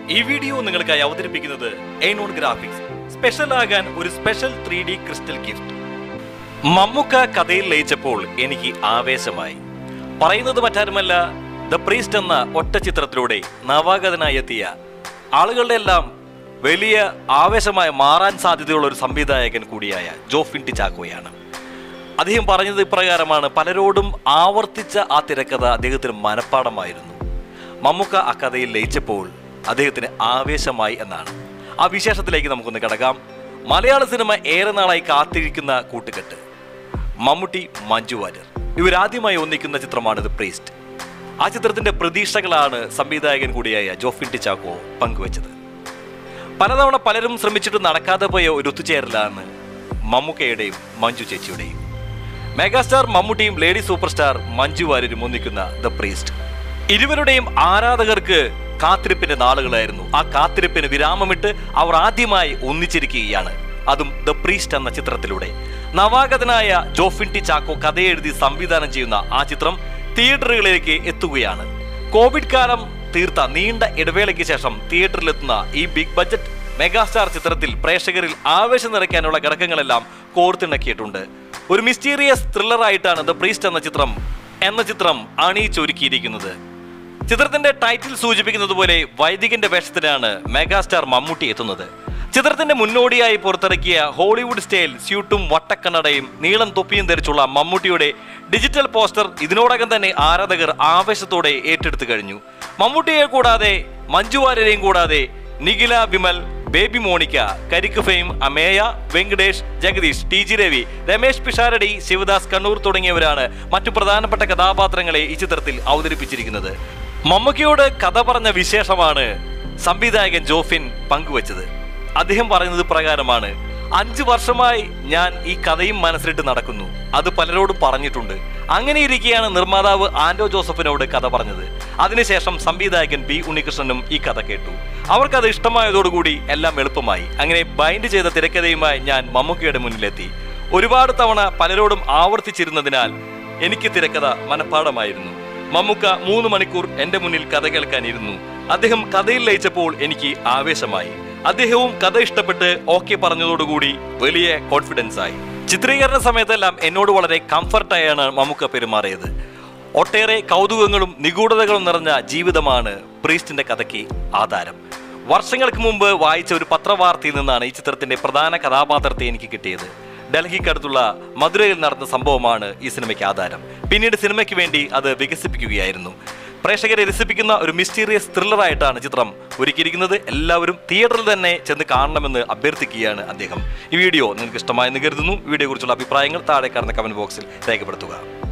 ഈ വീഡിയോ നിങ്ങൾക്കായി അവതരിപ്പിക്കുന്നത് എയ്നോൺ ഗ്രാഫിക്സ് സ്പെഷ്യൽ ആകാൻ ഒരു special three D crystal gift Mammookka കഥയിൽ ലയിച്ചപ്പോൾ എനിക്ക് ആവേശമായി പറയുന്നത് മറ്റാരുമല്ല ദ പ്രീസ്റ്റ് എന്ന ഒറ്റ ചിത്രത്തിലൂടെ നവാഗതനായി എത്തിയ ആളുകളുടെ എല്ലാം വലിയ ആവേശമായി മാറാൻ സാധ്യതയുള്ള ഒരു സംവിധായകൻ കൂടിയായ ജോഫിൻ ടിച്ചാക്കോയാണ് അദ്ദേഹം പറഞ്ഞത് ഇപ്രകാരമാണ് പലരോടും ആവർത്തിച്ച ആ തിരക്കഥ അദ്ദേഹത്തിന് മനഃപ്പാടമായിരുന്നു മമ്മൂക്ക ആ കഥയിൽ ലയിച്ചപ്പോൾ അദ്ദേഹത്തിന് ആവേശമായി എന്നാണ് ആ വിശേഷത്തിലേക്ക് നമുക്കൊന്ന് കിടക്കാം മലയാള സിനിമ ഏറെ നാളായി കാത്തിരിക്കുന്ന കൂട്ടുകെട്ട് മമ്മൂട്ടി മഞ്ജു വാര്യർ ഇവരാദ്യമായി ഒന്നിക്കുന്ന ചിത്രമാണ് ദ പ്രീസ്റ്റ് ആ ചിത്രത്തിന്റെ പ്രതീക്ഷകളാണ് സംവിധായകൻ കൂടിയായ ജോഫിൻ ടിച്ചാക്കോ പങ്കുവച്ചത് പലതവണ പലരും ശ്രമിച്ചിട്ട് നടക്കാതെ പോയ ഒരു ഒത്തുചേരലാണ് മമ്മൂക്കയുടെയും മഞ്ജു ചേച്ചിയുടെയും മെഗാസ്റ്റാർ മമ്മൂട്ടിയും ലേഡി സൂപ്പർ സ്റ്റാർ മഞ്ജു വാര്യരും ഒന്നിക്കുന്ന ദ പ്രീസ്റ്റ് ഇരുവരുടെയും ആരാധകർക്ക് കാത്തിരിപ്പിന്റെ നാളുകളായിരുന്നു ആ കാത്തിരിപ്പിന് വിരാമമിട്ട് അവർ ആദ്യമായി ഒന്നിച്ചിരിക്കുകയാണ് അതും ദ പ്രീസ്റ്റ് എന്ന ചിത്രത്തിലൂടെ നവാഗതനായ ജോഫിൻ ടി ചാക്കോ കഥയെഴുതി സംവിധാനം ചെയ്യുന്ന ആ ചിത്രം തിയേറ്ററുകളിലേക്ക് എത്തുകയാണ് കോവിഡ് കാലം തീർത്ത നീണ്ട ഇടവേളയ്ക്ക് ശേഷം തിയേറ്ററിലെത്തുന്ന ഈ ബിഗ് ബജറ്റ് മെഗാസ്റ്റാർ ചിത്രത്തിൽ പ്രേക്ഷകരിൽ ആവേശം നിറയ്ക്കാനുള്ള ഘടകങ്ങളെല്ലാം കോർത്തിണക്കിയിട്ടുണ്ട് ഒരു മിസ്റ്റീരിയസ് ത്രില്ലറായിട്ടാണ് ദ പ്രീസ്റ്റ് എന്ന ചിത്രം എന്ന ചിത്രം അണിയിച്ചൊരുക്കിയിരിക്കുന്നത് ചിത്രത്തിന്റെ ടൈറ്റിൽ സൂചിപ്പിക്കുന്നത് പോലെ വൈദികന്റെ വേഷത്തിലാണ് മെഗാസ്റ്റാർ മമ്മൂട്ടി എത്തുന്നത് ചിത്രത്തിന്റെ മുന്നോടിയായി പുറത്തിറക്കിയ ഹോളിവുഡ് സ്റ്റൈൽ സ്യൂട്ടും വട്ടക്കണ്ണടയും നീളം തൊപ്പിയും ധരിച്ചുള്ള മമ്മൂട്ടിയുടെ ഡിജിറ്റൽ പോസ്റ്റർ ഇതിനോടകം തന്നെ ആരാധകർ ആവേശത്തോടെ ഏറ്റെടുത്തു കഴിഞ്ഞു മമ്മൂട്ടിയെ കൂടാതെ മഞ്ജു വാര്യരെയും കൂടാതെ Nikhila Vimal Baby Monica Karikku fame Ameya Venkatesh Jagadish T G Ravi Ramesh Pisharody Sivadas Kannur തുടങ്ങിയവരാണ് മറ്റു പ്രധാനപ്പെട്ട കഥാപാത്രങ്ങളെ ഈ ചിത്രത്തിൽ അവതരിപ്പിച്ചിരിക്കുന്നത് മമ്മൂക്കയോട് കഥ പറഞ്ഞ വിശേഷമാണ് സംവിധായകൻ ജോഫിൻ പങ്കുവച്ചത് അദ്ദേഹം പറയുന്നത് പ്രകാരമാണ് അഞ്ചു വർഷമായി ഞാൻ ഈ കഥയും മനസ്സിലിട്ട് നടക്കുന്നു അത് പലരോടും പറഞ്ഞിട്ടുണ്ട് അങ്ങനെ ഇരിക്കെയാണ് നിർമ്മാതാവ് ആൻഡോ ജോസഫിനോട് കഥ പറഞ്ഞത് അതിനുശേഷം സംവിധായകൻ ബി ഉണ്ണികൃഷ്ണനും ഈ കഥ കേട്ടു അവർക്കത് ഇഷ്ടമായതോടുകൂടി എല്ലാം എളുപ്പമായി അങ്ങനെ ബൈൻഡ് ചെയ്ത തിരക്കഥയുമായി ഞാൻ മമ്മൂക്കയുടെ മുന്നിലെത്തി ഒരുപാട് തവണ പലരോടും ആവർത്തിച്ചിരുന്നതിനാൽ എനിക്ക് തിരക്കഥ മനഃപ്പാടമായിരുന്നു മമ്മൂക്ക മൂന്ന് മണിക്കൂർ എന്റെ മുന്നിൽ കഥ കേൾക്കാനിരുന്നു അദ്ദേഹം കഥയിൽ ലയിച്ചപ്പോൾ എനിക്ക് ആവേശമായി അദ്ദേഹവും കഥ ഇഷ്ടപ്പെട്ട് ഓക്കെ പറഞ്ഞതോടുകൂടി വലിയ കോൺഫിഡൻസ് ആയി ചിത്രീകരണ സമയത്തെല്ലാം എന്നോട് വളരെ കംഫർട്ടായാണ് മമ്മൂക്ക പെരുമാറിയത് ഒട്ടേറെ കൗതുകങ്ങളും നിഗൂഢതകളും നിറഞ്ഞ ജീവിതമാണ് പ്രീസ്റ്റിന്റെ കഥയ്ക്ക് ആധാരം വർഷങ്ങൾക്ക് മുമ്പ് വായിച്ച ഒരു പത്രവാർത്തയിൽ നിന്നാണ് ഈ ചിത്രത്തിന്റെ പ്രധാന കഥാപാത്രത്തെ എനിക്ക് കിട്ടിയത് ഡൽഹിക്കടുത്തുള്ള മധുരയിൽ നടന്ന സംഭവമാണ് ഈ സിനിമയ്ക്ക് ആധാരം പിന്നീട് സിനിമയ്ക്ക് വേണ്ടി അത് വികസിപ്പിക്കുകയായിരുന്നു പ്രേക്ഷകരെ രസിപ്പിക്കുന്ന ഒരു മിസ്റ്റീരിയസ് ത്രില്ലറായിട്ടാണ് ചിത്രം ഒരുക്കിയിരിക്കുന്നത് എല്ലാവരും തിയേറ്ററിൽ തന്നെ ചെന്ന് കാണണമെന്ന് അഭ്യർത്ഥിക്കുകയാണ് അദ്ദേഹം ഈ വീഡിയോ നിങ്ങൾക്ക് ഇഷ്ടമായെന്ന് കരുതുന്നു വീഡിയോ കുറിച്ചുള്ള അഭിപ്രായങ്ങൾ താഴെ കാണുന്ന കമന്റ് ബോക്സിൽ രേഖപ്പെടുത്തുക